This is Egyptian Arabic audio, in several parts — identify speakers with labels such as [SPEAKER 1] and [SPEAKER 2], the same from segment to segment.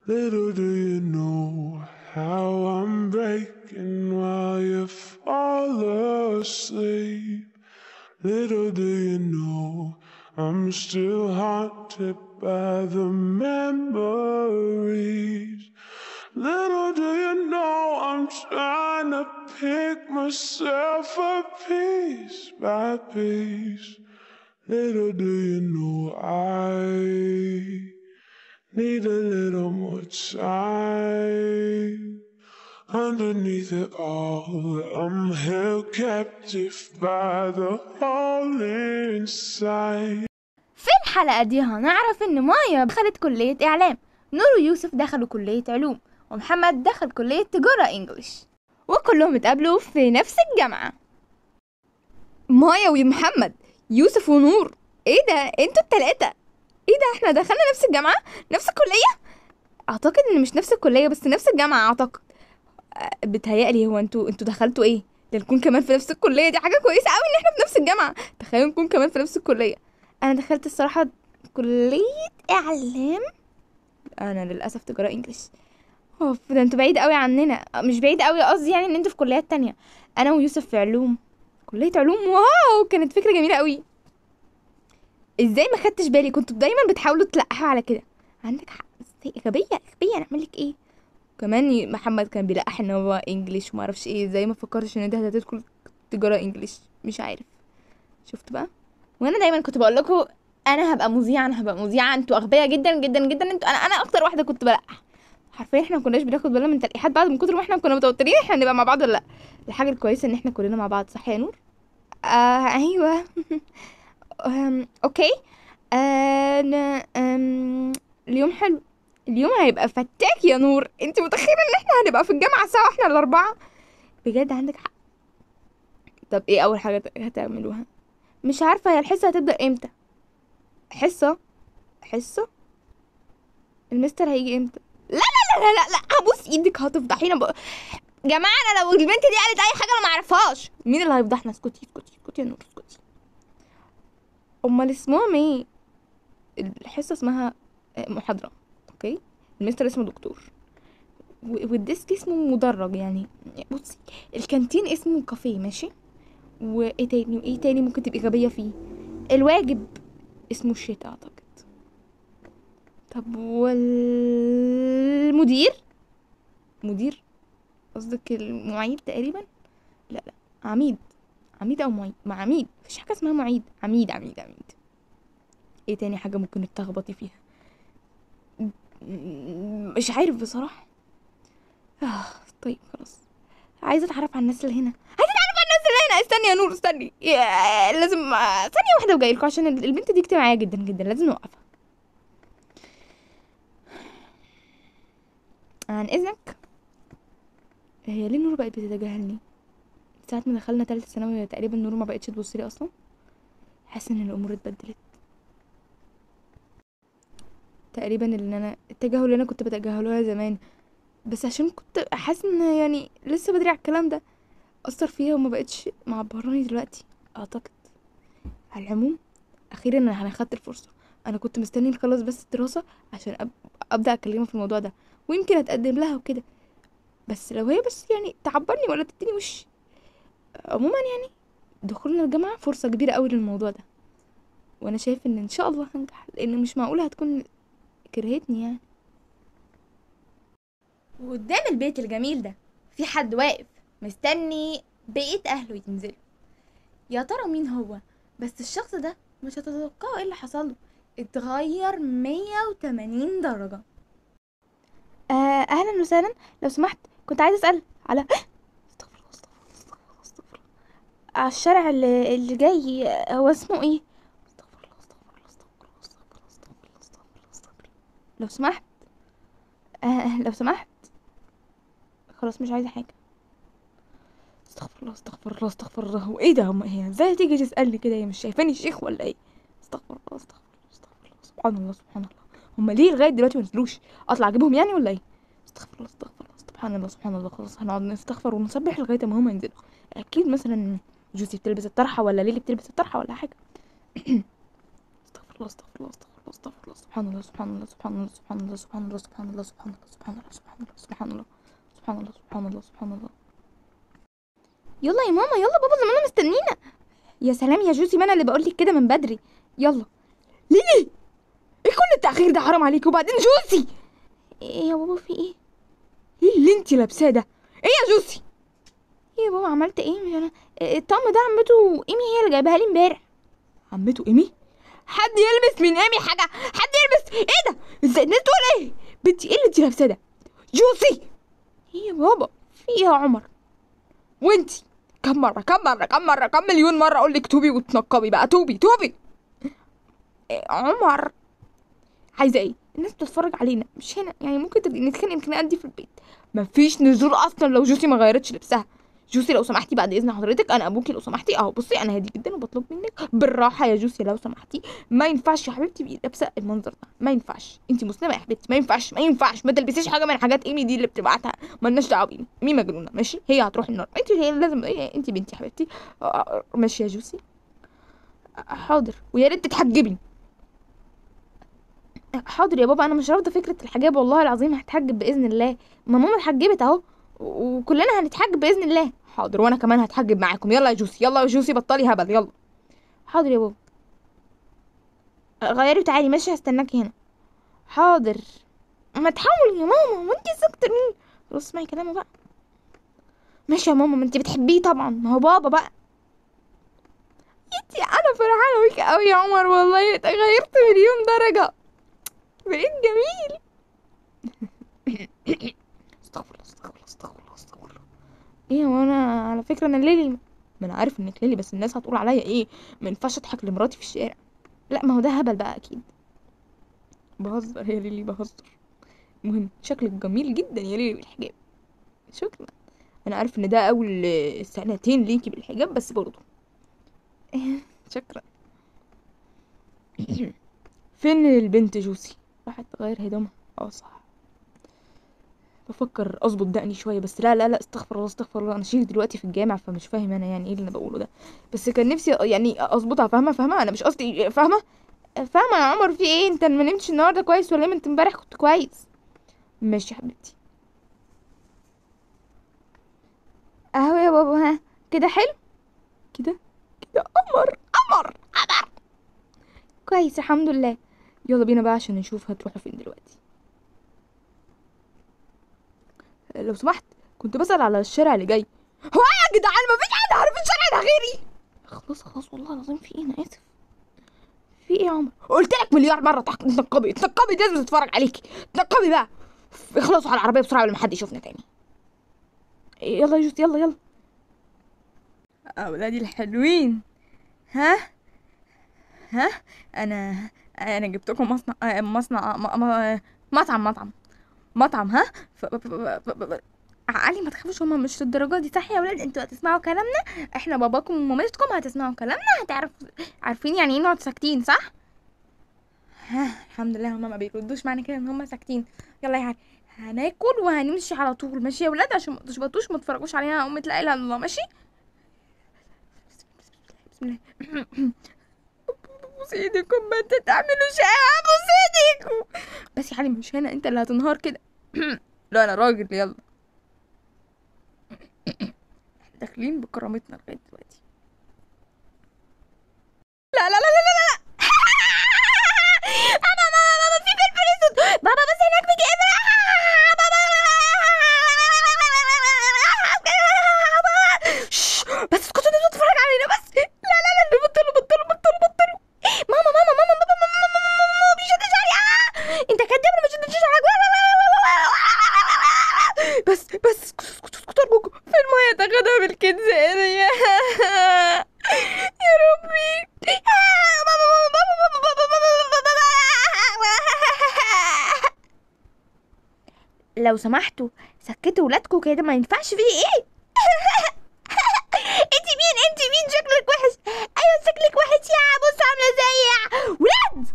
[SPEAKER 1] Little do you know how I'm breaking while you fall asleep. Little do you know I'm still haunted by the memories. Little do you know I'm trying to pick myself up piece by piece. Little do you know I need a little more time. Underneath it all, I'm held captive by the hole inside.
[SPEAKER 2] في الحلقة دي هنعرف إن مايا دخلت كلية إعلام نور ويوسف دخلوا كلية علوم ومحمد دخل كلية تجارة إنجليش وكلهم اتقابلوا في نفس الجامعة مايا ومحمد يوسف ونور ايه ده انتوا التلاتة ايه ده احنا دخلنا نفس الجامعة نفس الكلية اعتقد ان مش نفس الكلية بس نفس الجامعة اعتقد أه، بتهيألي هو انتوا انتوا دخلتوا ايه ده نكون كمان في نفس الكلية دي حاجة كويسة قوي ان احنا في نفس الجامعة تخيلوا نكون كمان في نفس الكلية انا دخلت الصراحة كلية اعلام انا للاسف تجارة انجليش اوف ده انتوا بعيد قوي عننا مش بعيد قوي قصدي يعني ان انتوا في كليات تانية انا ويوسف في علوم كلية علوم واو كانت فكرة جميلة قوي ازاي ما خدتش بالي كنتوا دايما بتحاولوا تلقحوا على كده عندك حق ازاي غبية غبية نعمل لك ايه كمان ي- محمد كان بيلقح ان هو انجليش وما اعرفش ايه ازاي ما فكرتش ان ده هتدخل تجارة انجليش مش عارف شفت بقى وانا دايما كنت بقول لكم انا هبقى مذيعة انا هبقى مذيعة انتوا اغبياء جدا جدا جدا انتوا انا انا اكتر واحدة كنت بلقح حرفيا احنا ما كناش بناخد بالنا من تلقيحات بعض من كتر ما احنا كنا متوترين احنا هنبقى مع بعض ولا لا الحاجة الكويسة ان احنا كلنا مع بعض صح يا نور آه ايوه أم، اوكي آه ن- أم، اليوم حلو اليوم هيبقى فتاك يا نور انت متخيله ان احنا هنبقى في الجامعه سوا احنا الاربعه بجد عندك حق طب ايه اول حاجه ت- هتعملوها مش عارفه هي الحصه هتبدا امتى حصه حصه المستر هيجي امتى لا لا لا لا لا, لا. هبوس ايدك هتفضحينا ب... جماعه انا لو البنت دي قالت اي حاجه انا ما اعرفهاش مين اللي هيفضحنا اسكتي اسكتي اسكتي يا نور اسكتي امال اسمهم ايه الحصه اسمها آه، محاضره اوكي المستر اسمه دكتور و- والديسك اسمه مدرج يعني بصي الكانتين اسمه كافيه ماشي وايه تاني وايه تاني ممكن تبقي غبيه فيه الواجب اسمه الشتاء اعتقد طب والمدير مدير قصدك المعيد تقريبا لا لا عميد عميد او معيد مع عميد مفيش حاجه اسمها معيد عميد عميد عميد ايه تاني حاجه ممكن تلخبطي فيها م- مش عارف بصراحه آه طيب خلاص عايزه اتعرف على الناس اللي هنا عايزه اتعرف على الناس اللي هنا استني يا نور استني يا- لازم آه، ثانيه واحده وجاي لكم عشان ال- البنت دي اجتماعيه جدا جدا لازم نوقفها عن اذنك هي ليه نور بقت بتتجاهلني ساعة ما دخلنا تالتة ثانوي تقريبا نور ما بقتش تبص لي اصلا حاسه ان الامور اتبدلت تقريبا اللي انا التجاهل اللي انا كنت بتجاهلها زمان بس عشان كنت حاسه ان يعني لسه بدري على الكلام ده اثر فيها وما بقتش معبراني دلوقتي اعتقد على العموم اخيرا انا أنا خدت الفرصه انا كنت مستني نخلص بس الدراسه عشان أب... ابدا اكلمها في الموضوع ده ويمكن اتقدم لها وكده بس لو هي بس يعني تعبرني ولا تديني وش عموما يعني دخولنا الجامعه فرصه كبيره قوي للموضوع ده وانا شايف ان ان شاء الله هنجح لان مش معقوله هتكون كرهتني يعني وقدام البيت الجميل ده في حد واقف مستني بقية أهله ينزلوا يا ترى مين هو بس الشخص ده مش هتتوقعوا ايه اللي حصل له اتغير 180 درجة آه أهلا وسهلا لو سمحت كنت عايزة أسأل على استغفر الله استغفر الله استغفر الله استغفر الله على الشارع اللي, اللي جاي هو اسمه ايه استغفر الله استغفر الله استغفر الله استغفر الله استغفر الله استغفر الله استغفر الله لو سمحت آه لو سمحت خلاص مش عايزة حاجة استغفر الله استغفر الله استغفر الله وايه ده هم هي ازاي تيجي تسألني كده هي مش شايفاني شيخ ولا ايه استغفر الله استغفر الله استغفر الله سبحان الله سبحان الله هم ليه لغاية دلوقتي ما نزلوش اطلع اجيبهم يعني ولا ايه استغفر الله استغفر الله سبحان الله سبحان الله خلاص هنقعد نستغفر ونسبح لغاية ما هم ينزلوا اكيد مثلا جوزي بتلبس الطرحة ولا ليلي بتلبس الطرحة ولا حاجة استغفر الله استغفر الله استغفر الله استغفر الله سبحان الله سبحان الله سبحان الله سبحان الله سبحان الله سبحان الله سبحان الله سبحان الله سبحان الله سبحان الله سبحان الله سبحان الله سبحان الله يلا يا ماما يلا بابا زماننا مستنينا يا سلام يا جوزي ما انا اللي بقول لك كده من بدري يلا ليلي ايه كل التاخير ده حرام عليك وبعدين جوزي ايه يا بابا في ايه ايه اللي انت لابساه ده ايه يا جوزي ايه يا بابا عملت ايه مش انا إيه الطقم ده عمته ايمي هي اللي جايبها لي امبارح عمته ايمي حد يلبس من ايمي حاجه حد يلبس ايه ده ازاي الناس تقول ايه بنتي ايه اللي انت لابساه ده جوزي ايه يا بابا في ايه يا عمر وانتي كم مرة كم مرة كم مرة كم مليون مرة أقول لك توبي وتنقبي بقى توبي توبي إيه عمر عايزة إيه؟ الناس بتتفرج علينا مش هنا يعني ممكن تبقي نتخانق الخناقات دي في البيت مفيش نزول أصلا لو جوسي ما غيرتش لبسها جوسي لو سمحتي بعد إذن حضرتك أنا أبوكي لو سمحتي أهو بصي أنا هادي جدا وبطلب منك بالراحة يا جوسي لو سمحتي ما ينفعش يا حبيبتي تبقي لابسة المنظر ده ما ينفعش أنت مسلمة يا حبيبتي ما ينفعش ما ينفعش ما تلبسيش حاجة من حاجات إيمي دي اللي بتبعتها مالناش دعوه بينا مين مجنونه ماشي هي هتروح النار انت هي لازم إيه انت بنتي يا حبيبتي آه، آه، ماشي يا جوسي آه، حاضر ويا ريت تتحجبي آه، حاضر يا بابا انا مش رافضه فكره الحجاب والله العظيم هتحجب باذن الله ما ماما اتحجبت اهو و- وكلنا هنتحجب باذن الله حاضر وانا كمان هتحجب معاكم يلا يا جوسي يلا يا جوسي بطلي هبل يلا حاضر يا بابا آه، غيري وتعالي ماشي هستناكي هنا حاضر ما تحاولي يا ماما ما انتي سكتة مين خلاص اسمعي كلامه بقى ماشي يا ماما ما انتي بتحبيه طبعا ما هو بابا بقى انتي انا فرحانه بيك قوي يا عمر والله اتغيرت مليون درجه بقيت جميل استغفر الله استغفر الله استغفر الله استغفر الله ايه هو انا على فكره انا ليلي ما انا عارف انك ليلي بس الناس هتقول عليا ايه ما ينفعش اضحك لمراتي في الشارع لا ما هو ده هبل بقى اكيد بهزر يا ليلي بهزر المهم شكلك جميل جدا يا ليلي بالحجاب شكرا انا عارف ان ده اول سنتين ليكي بالحجاب بس برضه شكرا فين البنت جوسي راحت تغير هدومها اه صح بفكر اظبط دقني شويه بس لا لا لا استغفر الله استغفر الله انا شيخ دلوقتي في الجامع فمش فاهم انا يعني ايه اللي انا بقوله ده بس كان نفسي يعني اظبطها فاهمه فاهمه انا مش قصدي فاهمه فاهمه يا عمر في ايه انت ما نمتش النهارده كويس ولا إيه؟ ما انت امبارح كنت كويس ماشي يا حبيبتي اهو يا بابا ها كده حلو كده كده قمر قمر قمر كويس الحمد لله يلا بينا بقى عشان نشوف هتروحوا فين دلوقتي لو سمحت كنت بسأل على الشارع اللي جاي هو إيه يا جدعان مفيش حد عارف الشارع ده غيري خلاص خلاص والله العظيم في ايه انا اسف في ايه يا عمر قلت لك مليار مره تحك- تنقبي تنقبي لازم تتفرج عليكي تنقبي بقى اخلصوا على العربيه بسرعه قبل ما حد يشوفنا تاني يلا يا جوز يلا يلا اولادي الحلوين ها ها انا انا جبت لكم مصنع آه، مصنع م- م- مطعم مطعم مطعم ها ف... ف... ف... ف... ف... علي ما تخافوش هما مش للدرجه دي صح يا ولاد انتوا هتسمعوا كلامنا احنا باباكم ومامتكم هتسمعوا كلامنا هتعرفوا عارفين يعني ايه نقعد ساكتين صح ها الحمد لله هما ما بيردوش معنى كده ان هما ساكتين يلا يا علي هناكل وهنمشي على طول ماشي يا ولاد عشان ما تشبطوش ما تتفرجوش علينا امة لا اله الا الله ماشي بسم الله بوس ايديكم ما انت تعملوا شقة بوس ايديكم بس يا علي مش هنا انت اللي هتنهار كده لا انا راجل يلا احنا داخلين بكرامتنا لغايه دلوقتي لا لا لا لا لا لا بابا ماما بابا في فلفل اسود بابا بس هناك في كده بابا شش، بس اسكتوا انتوا بتتفرج علينا بس لا لا لا بطلوا بطلوا بطلوا بطلوا ماما ماما ماما بابا ماما ماما ماما ماما بيشد شعري آه! انت كداب انا ما شدتش شعرك بس بس اسكتوا اسكتوا اسكتوا ارجوكوا في المايه تاخدها بالكنزانية يا ربي آه، ماما ماما بابا بابا بابا بابا بابا لو سمحتوا سكتوا ولادكوا كده ما ينفعش فيه ايه انت مين انت مين شكلك وحش ايوه شكلك وحش يا بص عامله زي ولاد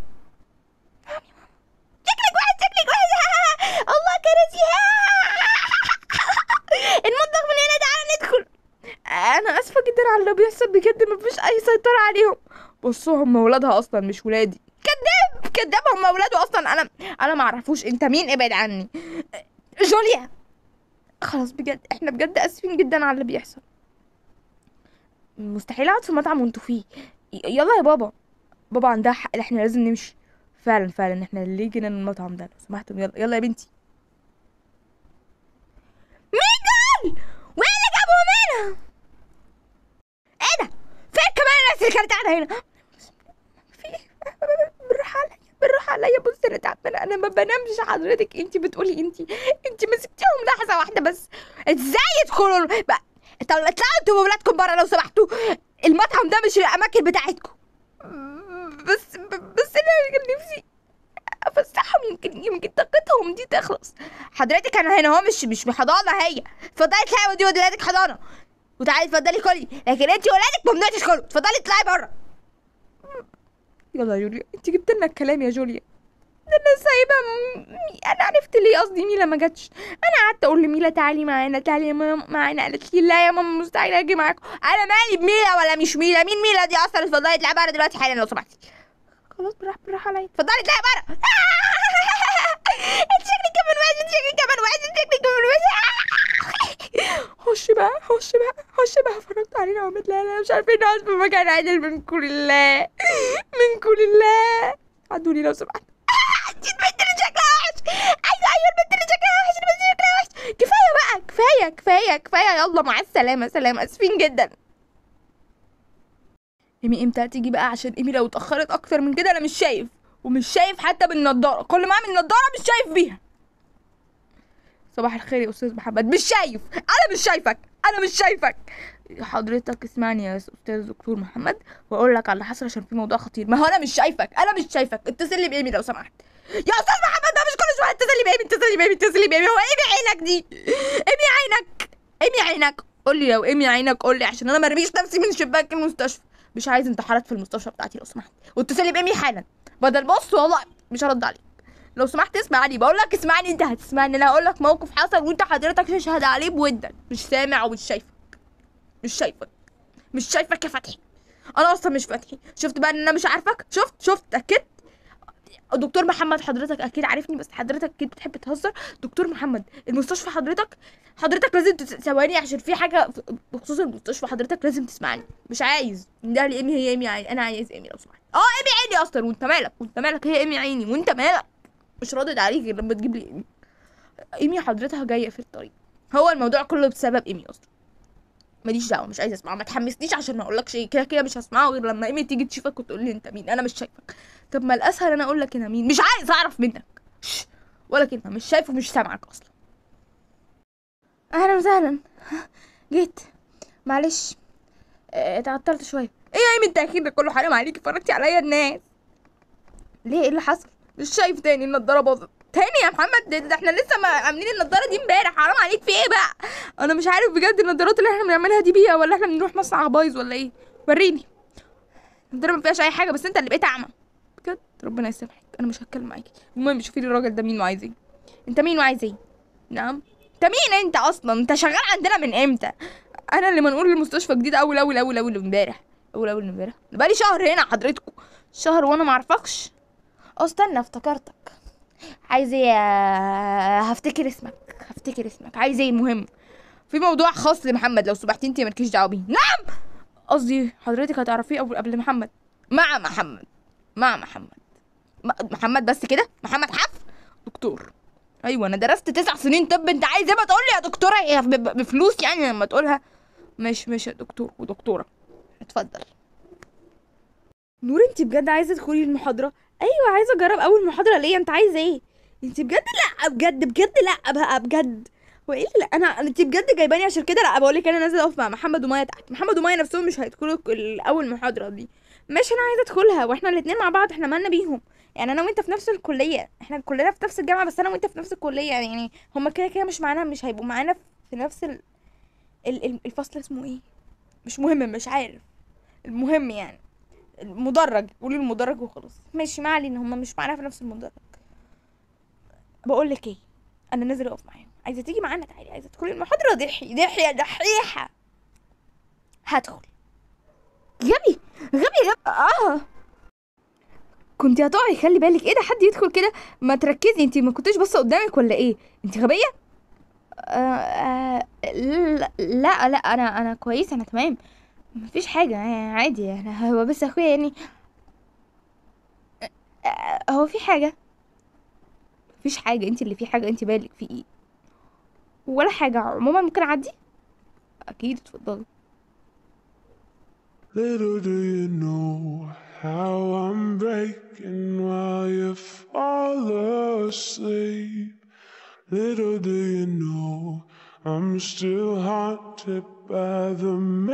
[SPEAKER 2] شكلك وحش شكلك وحش الله كرسي المطبخ من هنا تعالى ندخل انا اسفه جدا على اللي بيحصل بجد مفيش اي سيطره عليهم بصوا هم ولادها اصلا مش ولادي كذاب كذاب هم اولاده اصلا انا انا ما اعرفوش انت مين ابعد عني جوليا خلاص بجد احنا بجد اسفين جدا على اللي بيحصل مستحيل اقعد في مطعم وانتوا فيه ي- يلا يا بابا بابا عندها حق احنا لازم نمشي فعلا فعلا احنا اللي جينا المطعم ده لو سمحتوا يلا يلا يا بنتي ميجل وين اللي جابهم هنا ايه ده فين كمان الناس اللي كانت قاعده هنا في بالراحه عليا بالراحه عليا بص انا تعبانه انا ما بنامش حضرتك انت بتقولي انت انت مسكتيهم لحظه واحده بس ازاي يدخلوا بقى طب اطلعوا انتوا واولادكم بره لو سمحتوا المطعم ده مش الاماكن بتاعتكم بس بس انا كان نفسي افسحهم يمكن يمكن طاقتهم دي تخلص حضرتك انا هنا هو مش مش حضانه هي اتفضلي اطلعي ودي ولادك حضانه وتعالي اتفضلي كلي لكن انت ولادك ممنوع تدخلوا اتفضلي اطلعي بره يلا يا جوليا انت جبت لنا الكلام يا جوليا ده انا سايبه م... انا عرفت ليه قصدي ميلا ما جاتش انا قعدت اقول لميلا تعالي معانا تعالي يا ماما معانا قالت لي لا يا ماما مستحيل اجي معاكم انا مالي بميلا ولا مش ميلا مين ميلا دي اصلا اتفضلي اطلعي بره دلوقتي حالا لو سمحتي خلاص بالراحه بالراحه عليا اتفضلي اطلعي بره انت شكلك كمان وحش انت شكلك كمان وحش انت شكلك كمان وحش خش بقى خش بقى خش بقى فرجت علينا وقامت لا لا مش عارفين نقعد في مكان عادل منكم لله منكم لله عدوني لو سمحت انت البنت اللي شكلها وحش ايوه ايوه البنت اللي شكلها وحش البنت اللي شكلها وحش كفايه بقى كفايه كفايه كفايه يلا مع السلامه سلام اسفين جدا ايمي امتى هتيجي بقى عشان ايمي لو اتاخرت اكتر من كده انا مش شايف ومش شايف حتى بالنضاره كل ما اعمل نضاره مش شايف بيها صباح الخير يا استاذ محمد مش شايف انا مش شايفك انا مش شايفك حضرتك اسمعني يا استاذ دكتور محمد واقول لك على اللي حصل عشان في موضوع خطير ما هو انا مش شايفك انا مش شايفك اتصل لي بايمي لو سمحت يا استاذ محمد ده مش كل شويه اتصل لي بايمي اتصل لي بايمي اتصل لي بايمي هو ايمي عينك دي ايمي عينك ايمي عينك قول لي لو ايمي عينك قول لي عشان انا ما ارميش نفسي من شباك المستشفى مش عايز انتحارات في المستشفى بتاعتي لو سمحت واتصل لي بايمي حالا بدل بص والله مش هرد عليك لو سمحت اسمعني بقول لك اسمعني انت هتسمعني انا هقول لك موقف حصل وانت حضرتك تشهد عليه بودك مش سامع ومش شايفك مش شايفك مش شايفك يا فتحي انا اصلا مش فتحي شفت بقى ان انا مش عارفك شفت شفت اتاكدت دكتور محمد حضرتك اكيد عارفني بس حضرتك اكيد بتحب تهزر دكتور محمد المستشفى حضرتك حضرتك لازم تس- ثواني عشان في حاجه في- بخصوص المستشفى حضرتك لازم تسمعني مش عايز ده لي ايمي هي ايمي عيني انا عايز ايمي لو سمحت اه ايمي عيني اصلا وانت مالك وانت مالك هي ايمي عيني وانت مالك مش راضد عليك غير لما تجيب لي ايمي ايمي حضرتها جايه في الطريق هو الموضوع كله بسبب ايمي اصلا ماليش دعوه مش عايزه اسمعه ما تحمسنيش عشان ما اقولكش ايه كده كده مش هسمعه غير لما ايمي تيجي تشوفك وتقول لي انت مين انا مش شايفك طب ما الاسهل انا اقول لك انا مين مش عايز اعرف منك شش. ولا كلمه مش شايف ومش سامعك اصلا اهلا وسهلا جيت معلش اه، اتعطلت شويه ايه يا ايمي التاخير ده كله حرام عليكي فرجتي عليا الناس ليه ايه اللي حصل مش شايف تاني النضاره باظت تاني يا محمد ده, ده احنا لسه ما عاملين النضاره دي امبارح حرام عليك في ايه بقى انا مش عارف بجد النضارات اللي احنا بنعملها دي بيها ولا احنا بنروح مصنع بايظ ولا ايه وريني النضاره ما فيهاش اي حاجه بس انت اللي بقيت اعمى بجد ربنا يسامحك انا مش هتكلم معاكي المهم شوفي لي الراجل ده مين وعايز ايه انت مين وعايز ايه نعم انت مين انت اصلا انت شغال عندنا من امتى انا اللي منقول المستشفى جديد اول اول اول اول امبارح اول اول امبارح ده بقالي شهر هنا حضرتكم شهر وانا معرفكش اه استنى افتكرتك عايز ايه يا- هفتكر اسمك هفتكر اسمك عايز ايه مهم في موضوع خاص لمحمد لو سمحتي انت مالكيش دعوه بيه نعم قصدي حضرتك هتعرفيه قبل قبل محمد مع محمد مع محمد م- محمد بس كده محمد حف دكتور ايوه انا درست تسع سنين طب انت عايز ايه ما تقول لي يا دكتوره هي ب- ب- بفلوس يعني لما تقولها ماشي ماشي يا دكتور ودكتوره اتفضل نور انت بجد عايزه تدخلي المحاضره ايوه عايزه اجرب اول محاضره ليا انت عايزه ايه انت بجد لا بجد بجد لا بقى بجد وايه اللي لا انا انت بجد جايباني عشان كده لا بقول لك انا نازله اقف مع محمد ومايا تحت محمد ومايا نفسهم مش هيدخلوا ال- اول محاضره دي ماشي انا عايزه ادخلها واحنا الاثنين مع بعض احنا مالنا بيهم يعني انا وانت في نفس الكليه احنا كلنا في نفس الجامعه بس انا وانت في نفس الكليه يعني هما كده كده مش معانا مش هيبقوا معانا في نفس ال... ال... ال- الفصل اسمه ايه مش مهم مش عارف المهم يعني المدرج قولي المدرج وخلاص ماشي ما علينا هما مش معانا في نفس المدرج بقول لك ايه انا نازل اقف معاهم عايزه تيجي معانا تعالي عايزه تدخلي المحاضره ضحي ضحي يا دحيحه هدخل غبي غبي غبي اه كنت هتقعي خلي بالك ايه ده حد يدخل كده ما تركزي انت ما كنتش باصه قدامك ولا ايه انت غبيه آه آه لا لا لا انا انا كويسه انا تمام مفيش حاجه يعني عادي انا هو بس اخويا يعني آه، هو في حاجه مفيش حاجه انت اللي في حاجه انت بالك في ايه ولا حاجه عموما ممكن اعدي اكيد اتفضلي
[SPEAKER 1] Little do you know how I'm breaking while you fall asleep. Little do you know I'm still haunted by the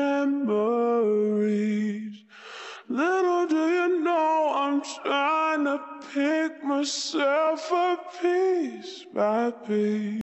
[SPEAKER 1] memories. Little do you know I'm trying to pick myself up piece by piece.